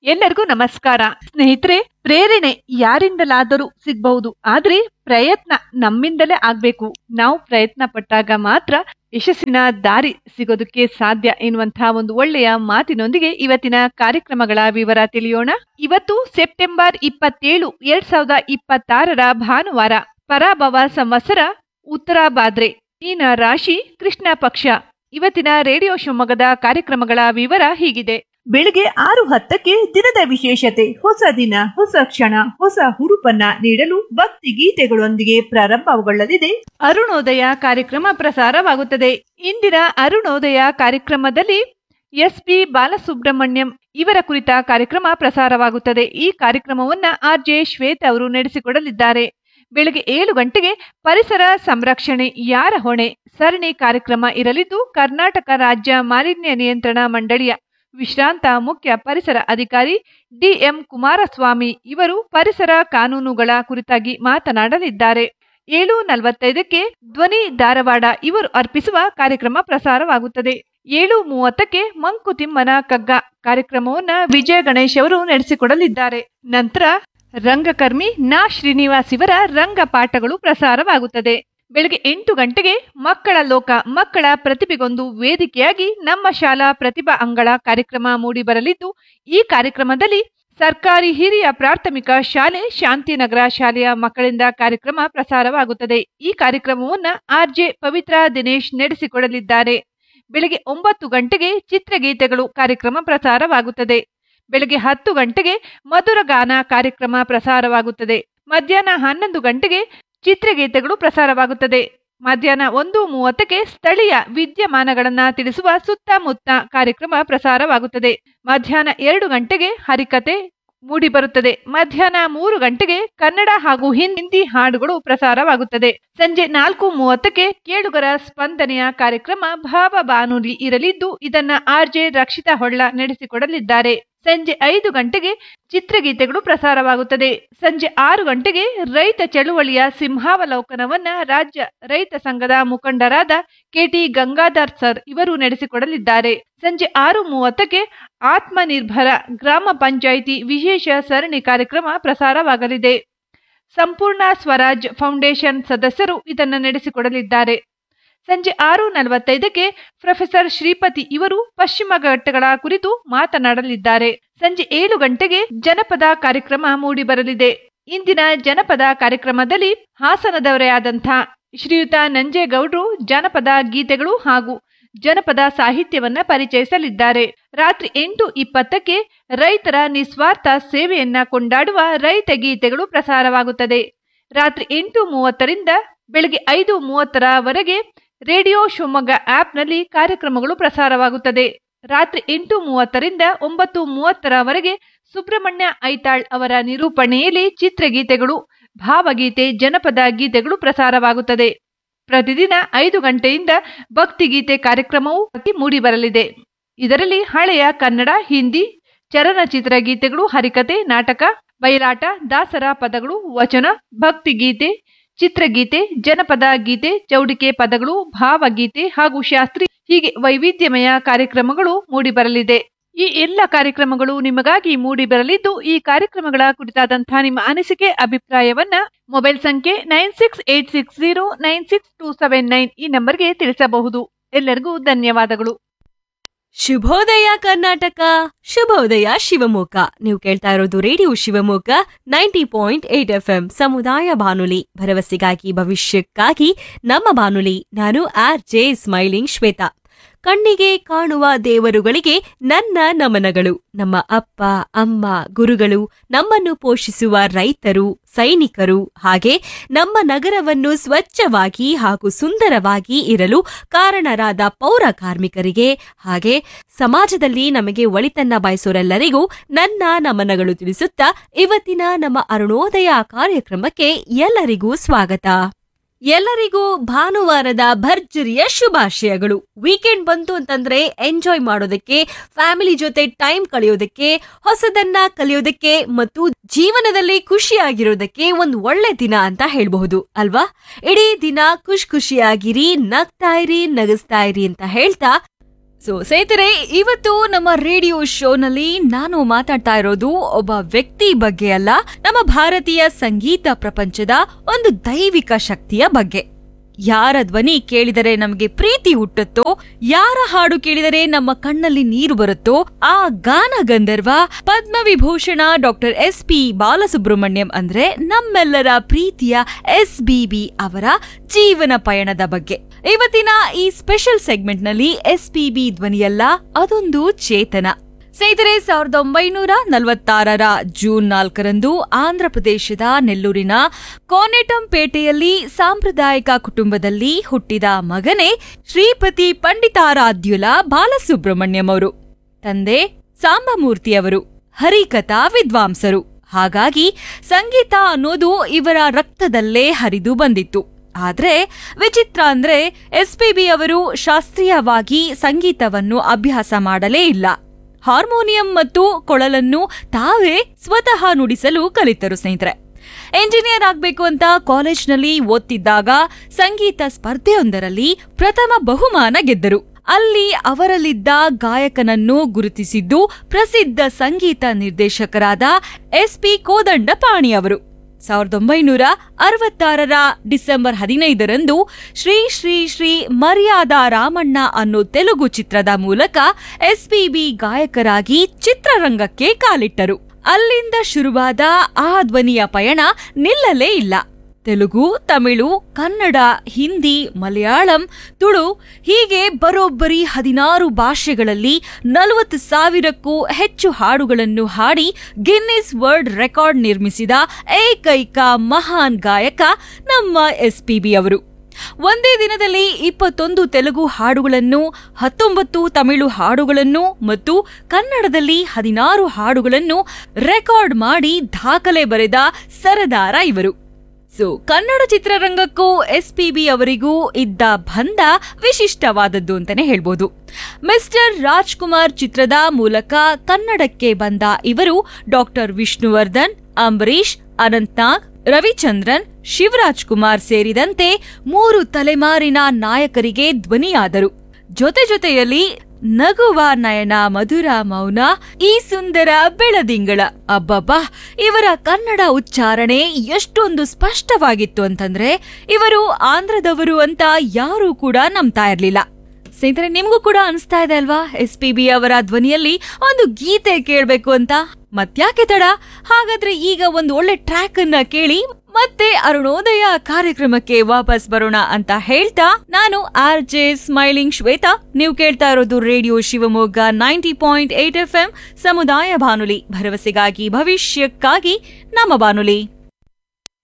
ಎಲ್ಲರಿಗೂ ನಮಸ್ಕಾರ ಸ್ನೇಹಿತರೆ ಪ್ರೇರಣೆ ಯಾರಿಂದಲಾದರೂ ಸಿಗಬಹುದು ಆದ್ರೆ ಪ್ರಯತ್ನ ನಮ್ಮಿಂದಲೇ ಆಗ್ಬೇಕು ನಾವು ಪ್ರಯತ್ನ ಪಟ್ಟಾಗ ಮಾತ್ರ ಯಶಸ್ಸಿನ ದಾರಿ ಸಿಗೋದಕ್ಕೆ ಸಾಧ್ಯ ಎನ್ನುವಂತಹ ಒಂದು ಒಳ್ಳೆಯ ಮಾತಿನೊಂದಿಗೆ ಇವತ್ತಿನ ಕಾರ್ಯಕ್ರಮಗಳ ವಿವರ ತಿಳಿಯೋಣ ಇವತ್ತು ಸೆಪ್ಟೆಂಬರ್ ಇಪ್ಪತ್ತೇಳು ಎರಡ್ ಸಾವಿರದ ಇಪ್ಪತ್ತಾರರ ಭಾನುವಾರ ಪರಾಭವ ಸಂವತ್ಸರ ಉತ್ತರಾಭಾದ್ರೆ ಮೀನ ರಾಶಿ ಕೃಷ್ಣ ಪಕ್ಷ ಇವತ್ತಿನ ರೇಡಿಯೋ ಶಿವಮೊಗ್ಗದ ಕಾರ್ಯಕ್ರಮಗಳ ವಿವರ ಹೀಗಿದೆ ಬೆಳಿಗ್ಗೆ ಆರು ಹತ್ತಕ್ಕೆ ದಿನದ ವಿಶೇಷತೆ ಹೊಸ ದಿನ ಹೊಸ ಕ್ಷಣ ಹೊಸ ಹುರುಪನ್ನ ನೀಡಲು ಭಕ್ತಿ ಗೀತೆಗಳೊಂದಿಗೆ ಪ್ರಾರಂಭಗೊಳ್ಳಲಿದೆ ಅರುಣೋದಯ ಕಾರ್ಯಕ್ರಮ ಪ್ರಸಾರವಾಗುತ್ತದೆ ಇಂದಿನ ಅರುಣೋದಯ ಕಾರ್ಯಕ್ರಮದಲ್ಲಿ ಎಸ್ ಪಿ ಬಾಲಸುಬ್ರಹ್ಮಣ್ಯಂ ಇವರ ಕುರಿತ ಕಾರ್ಯಕ್ರಮ ಪ್ರಸಾರವಾಗುತ್ತದೆ ಈ ಕಾರ್ಯಕ್ರಮವನ್ನ ಆರ್ ಜೆ ಶ್ವೇತ ಅವರು ನಡೆಸಿಕೊಡಲಿದ್ದಾರೆ ಬೆಳಗ್ಗೆ ಏಳು ಗಂಟೆಗೆ ಪರಿಸರ ಸಂರಕ್ಷಣೆ ಯಾರ ಹೊಣೆ ಸರಣಿ ಕಾರ್ಯಕ್ರಮ ಇರಲಿದ್ದು ಕರ್ನಾಟಕ ರಾಜ್ಯ ಮಾಲಿನ್ಯ ನಿಯಂತ್ರಣ ಮಂಡಳಿಯ ವಿಶ್ರಾಂತ ಮುಖ್ಯ ಪರಿಸರ ಅಧಿಕಾರಿ ಡಿಎಂ ಕುಮಾರಸ್ವಾಮಿ ಇವರು ಪರಿಸರ ಕಾನೂನುಗಳ ಕುರಿತಾಗಿ ಮಾತನಾಡಲಿದ್ದಾರೆ ಏಳು ನಲವತ್ತೈದಕ್ಕೆ ಧ್ವನಿ ಧಾರವಾಡ ಇವರು ಅರ್ಪಿಸುವ ಕಾರ್ಯಕ್ರಮ ಪ್ರಸಾರವಾಗುತ್ತದೆ ಏಳು ಮೂವತ್ತಕ್ಕೆ ಮಂಕುತಿಮ್ಮನ ಕಗ್ಗ ಕಾರ್ಯಕ್ರಮವನ್ನ ವಿಜಯ ಗಣೇಶ್ ಅವರು ನಡೆಸಿಕೊಡಲಿದ್ದಾರೆ ನಂತರ ರಂಗಕರ್ಮಿ ನಾ ಶ್ರೀನಿವಾಸ್ ಇವರ ರಂಗ ಪಾಠಗಳು ಪ್ರಸಾರವಾಗುತ್ತದೆ ಬೆಳಗ್ಗೆ ಎಂಟು ಗಂಟೆಗೆ ಮಕ್ಕಳ ಲೋಕ ಮಕ್ಕಳ ಪ್ರತಿಭೆಗೊಂದು ವೇದಿಕೆಯಾಗಿ ನಮ್ಮ ಶಾಲಾ ಪ್ರತಿಭಾ ಅಂಗಳ ಕಾರ್ಯಕ್ರಮ ಮೂಡಿಬರಲಿದ್ದು ಈ ಕಾರ್ಯಕ್ರಮದಲ್ಲಿ ಸರ್ಕಾರಿ ಹಿರಿಯ ಪ್ರಾಥಮಿಕ ಶಾಲೆ ಶಾಂತಿನಗರ ಶಾಲೆಯ ಮಕ್ಕಳಿಂದ ಕಾರ್ಯಕ್ರಮ ಪ್ರಸಾರವಾಗುತ್ತದೆ ಈ ಕಾರ್ಯಕ್ರಮವನ್ನ ಆರ್ಜೆ ಪವಿತ್ರ ದಿನೇಶ್ ನಡೆಸಿಕೊಡಲಿದ್ದಾರೆ ಬೆಳಗ್ಗೆ ಒಂಬತ್ತು ಗಂಟೆಗೆ ಚಿತ್ರಗೀತೆಗಳು ಕಾರ್ಯಕ್ರಮ ಪ್ರಸಾರವಾಗುತ್ತದೆ ಬೆಳಗ್ಗೆ ಹತ್ತು ಗಂಟೆಗೆ ಮಧುರಗಾನ ಕಾರ್ಯಕ್ರಮ ಪ್ರಸಾರವಾಗುತ್ತದೆ ಮಧ್ಯಾಹ್ನ ಹನ್ನೊಂದು ಗಂಟೆಗೆ ಚಿತ್ರಗೀತೆಗಳು ಪ್ರಸಾರವಾಗುತ್ತದೆ ಮಧ್ಯಾಹ್ನ ಒಂದು ಮೂವತ್ತಕ್ಕೆ ಸ್ಥಳೀಯ ವಿದ್ಯಮಾನಗಳನ್ನ ತಿಳಿಸುವ ಸುತ್ತಮುತ್ತ ಕಾರ್ಯಕ್ರಮ ಪ್ರಸಾರವಾಗುತ್ತದೆ ಮಧ್ಯಾಹ್ನ ಎರಡು ಗಂಟೆಗೆ ಹರಿಕತೆ ಮೂಡಿಬರುತ್ತದೆ ಮಧ್ಯಾಹ್ನ ಮೂರು ಗಂಟೆಗೆ ಕನ್ನಡ ಹಾಗೂ ಹಿಂದಿ ಹಾಡುಗಳು ಪ್ರಸಾರವಾಗುತ್ತದೆ ಸಂಜೆ ನಾಲ್ಕು ಮೂವತ್ತಕ್ಕೆ ಕೇಳುಗರ ಸ್ಪಂದನೆಯ ಕಾರ್ಯಕ್ರಮ ಭಾವ ಬಾನುಲಿ ಇರಲಿದ್ದು ಇದನ್ನ ಆರ್ಜೆ ರಕ್ಷಿತಾ ಹೊಳ್ಳ ನಡೆಸಿಕೊಡಲಿದ್ದಾರೆ ಸಂಜೆ ಐದು ಗಂಟೆಗೆ ಚಿತ್ರಗೀತೆಗಳು ಪ್ರಸಾರವಾಗುತ್ತದೆ ಸಂಜೆ ಆರು ಗಂಟೆಗೆ ರೈತ ಚಳುವಳಿಯ ಸಿಂಹಾವಲೋಕನವನ್ನ ರಾಜ್ಯ ರೈತ ಸಂಘದ ಮುಖಂಡರಾದ ಕೆಟಿ ಗಂಗಾಧರ್ ಸರ್ ಇವರು ನಡೆಸಿಕೊಡಲಿದ್ದಾರೆ ಸಂಜೆ ಆರು ಮೂವತ್ತಕ್ಕೆ ಆತ್ಮನಿರ್ಭರ ಗ್ರಾಮ ಪಂಚಾಯಿತಿ ವಿಶೇಷ ಸರಣಿ ಕಾರ್ಯಕ್ರಮ ಪ್ರಸಾರವಾಗಲಿದೆ ಸಂಪೂರ್ಣ ಸ್ವರಾಜ್ ಫೌಂಡೇಶನ್ ಸದಸ್ಯರು ಇದನ್ನು ನಡೆಸಿಕೊಡಲಿದ್ದಾರೆ ಸಂಜೆ ಆರು ನಲವತ್ತೈದಕ್ಕೆ ಪ್ರೊಫೆಸರ್ ಶ್ರೀಪತಿ ಇವರು ಪಶ್ಚಿಮ ಘಟ್ಟಗಳ ಕುರಿತು ಮಾತನಾಡಲಿದ್ದಾರೆ ಸಂಜೆ ಏಳು ಗಂಟೆಗೆ ಜನಪದ ಕಾರ್ಯಕ್ರಮ ಮೂಡಿಬರಲಿದೆ ಇಂದಿನ ಜನಪದ ಕಾರ್ಯಕ್ರಮದಲ್ಲಿ ಹಾಸನದವರೇ ಆದಂಥ ಶ್ರೀಯುತ ನಂಜೇಗೌಡರು ಜನಪದ ಗೀತೆಗಳು ಹಾಗೂ ಜನಪದ ಸಾಹಿತ್ಯವನ್ನ ಪರಿಚಯಿಸಲಿದ್ದಾರೆ ರಾತ್ರಿ ಎಂಟು ಇಪ್ಪತ್ತಕ್ಕೆ ರೈತರ ನಿಸ್ವಾರ್ಥ ಸೇವೆಯನ್ನ ಕೊಂಡಾಡುವ ರೈತ ಗೀತೆಗಳು ಪ್ರಸಾರವಾಗುತ್ತದೆ ರಾತ್ರಿ ಎಂಟು ಮೂವತ್ತರಿಂದ ಬೆಳಗ್ಗೆ ಐದು ಮೂವತ್ತರವರೆಗೆ ರೇಡಿಯೋ ಶಿವಮೊಗ್ಗ ಆಪ್ನಲ್ಲಿ ಕಾರ್ಯಕ್ರಮಗಳು ಪ್ರಸಾರವಾಗುತ್ತದೆ ರಾತ್ರಿ ಎಂಟು ಮೂವತ್ತರಿಂದ ಒಂಬತ್ತು ಮೂವತ್ತರವರೆಗೆ ಸುಬ್ರಹ್ಮಣ್ಯ ಐತಾಳ್ ಅವರ ನಿರೂಪಣೆಯಲ್ಲಿ ಚಿತ್ರಗೀತೆಗಳು ಭಾವಗೀತೆ ಜನಪದ ಗೀತೆಗಳು ಪ್ರಸಾರವಾಗುತ್ತದೆ ಪ್ರತಿದಿನ ಐದು ಗಂಟೆಯಿಂದ ಭಕ್ತಿಗೀತೆ ಕಾರ್ಯಕ್ರಮವು ಮೂಡಿಬರಲಿದೆ ಇದರಲ್ಲಿ ಹಳೆಯ ಕನ್ನಡ ಹಿಂದಿ ಚಲನಚಿತ್ರ ಗೀತೆಗಳು ಹರಿಕತೆ ನಾಟಕ ಬಯಲಾಟ ದಾಸರ ಪದಗಳು ವಚನ ಭಕ್ತಿಗೀತೆ ಚಿತ್ರಗೀತೆ ಜನಪದ ಗೀತೆ ಚೌಡಿಕೆ ಪದಗಳು ಭಾವಗೀತೆ ಹಾಗೂ ಶಾಸ್ತ್ರೀಯ ಹೀಗೆ ವೈವಿಧ್ಯಮಯ ಕಾರ್ಯಕ್ರಮಗಳು ಮೂಡಿಬರಲಿದೆ ಈ ಎಲ್ಲ ಕಾರ್ಯಕ್ರಮಗಳು ನಿಮಗಾಗಿ ಮೂಡಿಬರಲಿದ್ದು ಈ ಕಾರ್ಯಕ್ರಮಗಳ ಕುರಿತಾದಂತಹ ನಿಮ್ಮ ಅನಿಸಿಕೆ ಅಭಿಪ್ರಾಯವನ್ನ ಮೊಬೈಲ್ ಸಂಖ್ಯೆ nine six eight six zero nine six two seven nine ಈ ನಂಬರ್ಗೆ ತಿಳಿಸಬಹುದು ಎಲ್ಲರಿಗೂ ಧನ್ಯವಾದಗಳು ಶುಭೋದಯ ಕರ್ನಾಟಕ ಶುಭೋದಯ ಶಿವಮೊಗ್ಗ ನೀವು ಕೇಳ್ತಾ ಇರೋದು radio Shivamogga ninety point eight F M ಸಮುದಾಯ ಬಾನುಲಿ ಭರವಸೆಗಾಗಿ ಭವಿಷ್ಯಕ್ಕಾಗಿ ನಮ್ಮ ಬಾನುಲಿ ನಾನು ಆರ್ ಜೆ ಸ್ಮೈಲಿಂಗ್ ಶ್ವೇತಾ ಕಣ್ಣಿಗೆ ಕಾಣುವ ದೇವರುಗಳಿಗೆ ನನ್ನ ನಮನಗಳು ನಮ್ಮ ಅಪ್ಪ ಅಮ್ಮ ಗುರುಗಳು ನಮ್ಮನ್ನು ಪೋಷಿಸುವ ರೈತರು ಸೈನಿಕರು ಹಾಗೆ ನಮ್ಮ ನಗರವನ್ನು ಸ್ವಚ್ಛವಾಗಿ ಹಾಗೂ ಸುಂದರವಾಗಿ ಇರಲು ಕಾರಣರಾದ ಪೌರ ಕಾರ್ಮಿಕರಿಗೆ ಹಾಗೆ ಸಮಾಜದಲ್ಲಿ ನಮಗೆ ಒಳಿತನ್ನ ಬಯಸೋರೆಲ್ಲರಿಗೂ ನನ್ನ ನಮನಗಳು ತಿಳಿಸುತ್ತಾ ಇವತ್ತಿನ ನಮ್ಮ ಅರುಣೋದಯ ಕಾರ್ಯಕ್ರಮಕ್ಕೆ ಎಲ್ಲರಿಗೂ ಸ್ವಾಗತ ಎಲ್ಲರಿಗೂ ಭಾನುವಾರದ ಭರ್ಜರಿಯ ಶುಭಾಶಯಗಳು ವೀಕೆಂಡ್ ಬಂತು ಅಂತಂದ್ರೆ ಎಂಜಾಯ್ ಮಾಡೋದಕ್ಕೆ ಫ್ಯಾಮಿಲಿ ಜೊತೆ ಟೈಮ್ ಕಳೆಯೋದಕ್ಕೆ ಹೊಸದನ್ನ ಕಲಿಯೋದಕ್ಕೆ ಮತ್ತು ಜೀವನದಲ್ಲಿ ಖುಷಿಯಾಗಿರೋದಕ್ಕೆ ಒಂದು ಒಳ್ಳೆ ದಿನ ಅಂತ ಹೇಳ್ಬಹುದು ಅಲ್ವಾ ಇಡೀ ದಿನ ಖುಷ್ ಖುಷಿಯಾಗಿರಿ ನಗ್ತಾ ಇರಿ ನಗಿಸ್ತಾ ಇರಿ ಅಂತ ಹೇಳ್ತಾ ಸೊ ಸ್ನೇಹಿತರೆ ಇವತ್ತು ನಮ್ಮ ರೇಡಿಯೋ ಶೋನಲ್ಲಿ ನಾನು ಮಾತಾಡ್ತಾ ಇರೋದು ಒಬ್ಬ ವ್ಯಕ್ತಿ ಬಗ್ಗೆ ಅಲ್ಲ ನಮ್ಮ ಭಾರತೀಯ ಸಂಗೀತ ಪ್ರಪಂಚದ ಒಂದು ದೈವಿಕ ಶಕ್ತಿಯ ಬಗ್ಗೆ ಯಾರ ಧ್ವನಿ ಕೇಳಿದರೆ ನಮಗೆ ಪ್ರೀತಿ ಹುಟ್ಟುತ್ತೋ ಯಾರ ಹಾಡು ಕೇಳಿದರೆ ನಮ್ಮ ಕಣ್ಣಲ್ಲಿ ನೀರು ಬರುತ್ತೋ ಆ ಗಾನ ಗಂಧರ್ವ Padma Vibhushan doctor S P Balasubrahmanyam ಅಂದ್ರೆ ನಮ್ಮೆಲ್ಲರ ಪ್ರೀತಿಯ ಎಸ್ ಬಿ ಬಿ ಅವರ ಜೀವನ ಪಯಣದ ಬಗ್ಗೆ ಇವತ್ತಿನ ಈ ಸ್ಪೆಷಲ್ ಸೆಗ್ಮೆಂಟ್ ನಲ್ಲಿ ಎಸ್ ಪಿ ಬಿ ಧ್ವನಿಯಲ್ಲ ಅದೊಂದು ಚೇತನ ಸ್ನೇಹಿತರೆ ಸಾವಿರದ ಒಂಬೈನೂರ ನಲವತ್ತಾರರ ಜೂನ್ ನಾಲ್ಕರಂದು ಆಂಧ್ರ ಪ್ರದೇಶದ ನೆಲ್ಲೂರಿನ ಕೋನೆಟಂಪೇಟೆಯಲ್ಲಿ ಸಾಂಪ್ರದಾಯಿಕ ಕುಟುಂಬದಲ್ಲಿ ಹುಟ್ಟಿದ ಮಗನೇ ಶ್ರೀಪತಿ ಪಂಡಿತಾರಾಧ್ಯುಲ ಬಾಲಸುಬ್ರಹ್ಮಣ್ಯಂ ಅವರು ತಂದೆ ಸಾಂಬಮೂರ್ತಿಯವರು ಹರಿಕಥಾ ವಿದ್ವಾಂಸರು ಹಾಗಾಗಿ ಸಂಗೀತ ಅನ್ನೋದು ಇವರ ರಕ್ತದಲ್ಲೇ ಹರಿದು ಬಂದಿತ್ತು ಆದ್ರೆ ವಿಚಿತ್ರ ಅಂದ್ರೆ ಎಸ್ಪಿಬಿ ಅವರು ಶಾಸ್ತ್ರೀಯವಾಗಿ ಸಂಗೀತವನ್ನು ಅಭ್ಯಾಸ ಮಾಡಲೇ ಇಲ್ಲ ಹಾರ್ಮೋನಿಯಂ ಮತ್ತು ಕೊಳಲನ್ನು ತಾವೇ ಸ್ವತಃ ನುಡಿಸಲು ಕಲಿತರು ಸ್ನೇಹಿತರೆ ಎಂಜಿನಿಯರ್ ಆಗ್ಬೇಕು ಅಂತ ಕಾಲೇಜ್ನಲ್ಲಿ ಓದ್ತಿದ್ದಾಗ ಸಂಗೀತ ಸ್ಪರ್ಧೆಯೊಂದರಲ್ಲಿ ಪ್ರಥಮ ಬಹುಮಾನ ಗೆದ್ದರು ಅಲ್ಲಿ ಅವರಲ್ಲಿದ್ದ ಗಾಯಕನನ್ನು ಗುರುತಿಸಿದ್ದು ಪ್ರಸಿದ್ಧ ಸಂಗೀತ ನಿರ್ದೇಶಕರಾದ ಎಸ್ ಪಿ ಕೋದಂಡಪಾಣಿ ಅವರು ಸಾವಿರದ ಒಂಬೈನೂರ ಅರವತ್ತಾರರ ಡಿಸೆಂಬರ್ ಹದಿನೈದರಂದು ಶ್ರೀ ಶ್ರೀ ಶ್ರೀ ಮರ್ಯಾದಾ ರಾಮಣ್ಣ ಅನ್ನೋ ತೆಲುಗು ಚಿತ್ರದ ಮೂಲಕ ಎಸ್ಪಿಬಿ ಗಾಯಕರಾಗಿ ಚಿತ್ರರಂಗಕ್ಕೆ ಕಾಲಿಟ್ಟರು ಅಲ್ಲಿಂದ ಶುರುವಾದ ಆ ಧ್ವನಿಯ ಪಯಣ ನಿಲ್ಲಲೇ ಇಲ್ಲ ತೆಲುಗು ತಮಿಳು ಕನ್ನಡ ಹಿಂದಿ ಮಲಯಾಳಂ ತುಳು ಹೀಗೆ ಬರೋಬ್ಬರಿ ಹದಿನಾರು ಭಾಷೆಗಳಲ್ಲಿ ನಲವತ್ತು ಸಾವಿರಕ್ಕೂ ಹೆಚ್ಚು ಹಾಡುಗಳನ್ನು ಹಾಡಿ ಗಿನ್ನಿಸ್ ವರ್ಲ್ಡ್ ರೆಕಾರ್ಡ್ ನಿರ್ಮಿಸಿದ ಏಕೈಕ ಮಹಾನ್ ಗಾಯಕ ನಮ್ಮ ಎಸ್ಪಿಬಿ ಅವರು ಒಂದೇ ದಿನದಲ್ಲಿ ಇಪ್ಪತ್ತೊಂದು ತೆಲುಗು ಹಾಡುಗಳನ್ನು ಹತ್ತೊಂಬತ್ತು ತಮಿಳು ಹಾಡುಗಳನ್ನು ಮತ್ತು ಕನ್ನಡದಲ್ಲಿ ಹದಿನಾರು ಹಾಡುಗಳನ್ನು ರೆಕಾರ್ಡ್ ಮಾಡಿ ದಾಖಲೆ ಬರೆದ ಸರದಾರ ಇವರು ಸೊ ಕನ್ನಡ ಚಿತ್ರರಂಗಕ್ಕೂ ಎಸ್ಪಿಬಿ ಅವರಿಗೂ ಇದ್ದ ಬಂಧ ವಿಶಿಷ್ಟವಾದದ್ದು ಅಂತಾನೆ ಹೇಳ್ಬೋದು ಮಿಸ್ಟರ್ ರಾಜ್ಕುಮಾರ್ ಚಿತ್ರದ ಮೂಲಕ ಕನ್ನಡಕ್ಕೆ ಬಂದ ಇವರು ಡಾಕ್ಟರ್ ವಿಷ್ಣುವರ್ಧನ್ ಅಂಬರೀಶ್ ಅನಂತ್ನಾಗ್ ರವಿಚಂದ್ರನ್ ಶಿವರಾಜ್ ಕುಮಾರ್ ಸೇರಿದಂತೆ ಮೂರು ತಲೆಮಾರಿನ ನಾಯಕರಿಗೆ ಧ್ವನಿಯಾದರು ಜೊತೆ ಜೊತೆಯಲ್ಲಿ ನಗುವ ನಯನ ಮಧುರ ಮೌನ ಈ ಸುಂದರ ಬೆಳದಿಂಗಳ ಅಬ್ಬಬ್ಬಾ ಇವರ ಕನ್ನಡ ಉಚ್ಚಾರಣೆ ಎಷ್ಟೊಂದು ಸ್ಪಷ್ಟವಾಗಿತ್ತು ಅಂತಂದ್ರೆ ಇವರು ಆಂಧ್ರದವರು ಅಂತ ಯಾರೂ ಕೂಡ ನಂಬ್ತಾ ಇರ್ಲಿಲ್ಲ ಸ್ನೇಹಿತರೆ ನಿಮ್ಗೂ ಕೂಡ ಅನಿಸ್ತಾ ಇದೆ ಅಲ್ವಾ ಎಸ್ ಪಿ ಬಿ ಅವರ ಧ್ವನಿಯಲ್ಲಿ ಒಂದು ಗೀತೆ ಕೇಳ್ಬೇಕು ಅಂತ ಮತ್ಯಾಕೆ ತಡ ಹಾಗಾದ್ರೆ ಈಗ ಒಂದು ಒಳ್ಳೆ ಟ್ರ್ಯಾಕ್ ಅನ್ನ ಕೇಳಿ ಮತ್ತೆ ಅರುಣೋದಯ ಕಾರ್ಯಕ್ರಮಕ್ಕೆ ವಾಪಸ್ ಬರೋಣ ಅಂತ ಹೇಳ್ತಾ ನಾನು ಆರ್ ಜೆ ಸ್ಮೈಲಿಂಗ್ ಶ್ವೇತಾ ನೀವು ಕೇಳ್ತಾ ಇರೋದು radio Shivamogga ninety point eight F M ಸಮುದಾಯ ಬಾನುಲಿ ಭರವಸೆಗಾಗಿ ಭವಿಷ್ಯಕ್ಕಾಗಿ ನಮ್ಮ ಬಾನುಲಿ